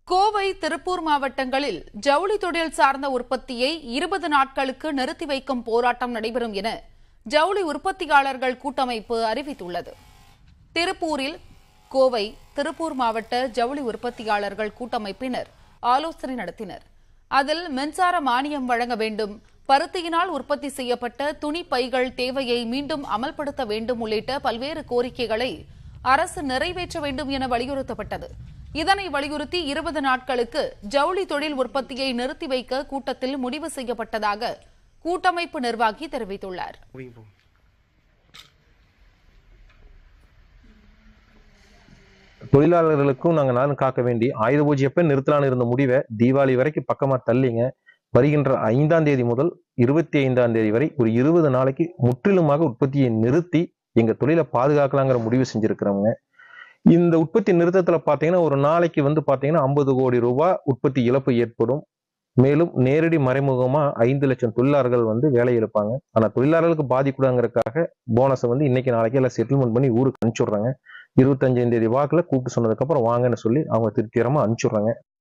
கோவை திருப்பூர் மாவட்டங்களில் ஜவுளி தொழில் சார்ந்த உற்பத்தியை இருபது நாட்களுக்கு நிறுத்தி வைக்கும் போராட்டம் நடைபெறும் என ஜவுளி உற்பத்தியாளர்கள் கூட்டமைப்பு அறிவித்துள்ளது திருப்பூரில் கோவை திருப்பூர் மாவட்ட ஜவுளி உற்பத்தியாளர்கள் கூட்டமைப்பினர் ஆலோசனை நடத்தினர் அதில் மின்சார மானியம் வழங்க வேண்டும் பருத்தியினால் உற்பத்தி செய்யப்பட்ட துணி பைகள் தேவையை மீண்டும் அமல்படுத்த வேண்டும் உள்ளிட்ட பல்வேறு கோரிக்கைகளை அரசு நிறைவேற்ற வேண்டும் என வலியுறுத்தப்பட்டது இதனை வலியுறுத்தி இருபது நாட்களுக்கு ஜவுளி தொழில் உற்பத்தியை நிறுத்தி வைக்க கூட்டத்தில் முடிவு செய்யப்பட்டதாக கூட்டமைப்பு நிர்வாகி தெரிவித்துள்ளார் தொழிலாளர்களுக்கும் நாங்க நானும் காக்க வேண்டி ஆயுத பூஜை எப்ப நிறுத்தலான்னு இருந்த முடிவை தீபாவளி வரைக்கும் பக்கமா தள்ளிங்க வருகின்ற ஐந்தாம் தேதி முதல் இருபத்தி ஐந்தாம் தேதி வரை ஒரு இருபது நாளைக்கு முற்றிலுமாக உற்பத்தியை நிறுத்தி எங்க தொழிலை பாதுகாக்கலாங்கிற முடிவு செஞ்சிருக்கிறவங்க இந்த உற்பத்தி நிறுத்தத்துல பாத்தீங்கன்னா ஒரு நாளைக்கு வந்து பாத்தீங்கன்னா ஐம்பது கோடி ரூபாய் உற்பத்தி இழப்பு ஏற்படும் மேலும் நேரடி மறைமுகமா ஐந்து லட்சம் தொழிலாளர்கள் வந்து வேலை இழப்பாங்க ஆனா தொழிலாளர்களுக்கு பாதிக்கூடாங்கிறதுக்காக போனஸை வந்து இன்னைக்கு நாளைக்கு எல்லாம் செட்டில்மெண்ட் பண்ணி ஊருக்கு அனுப்பிச்சுடுறாங்க இருபத்தஞ்சாம் தேதி வாக்குல கூப்பிட்டு சொன்னதுக்கு அப்புறம் வாங்கன்னு சொல்லி அவங்க திருப்திகரமா அனுப்பிச்சுடுறாங்க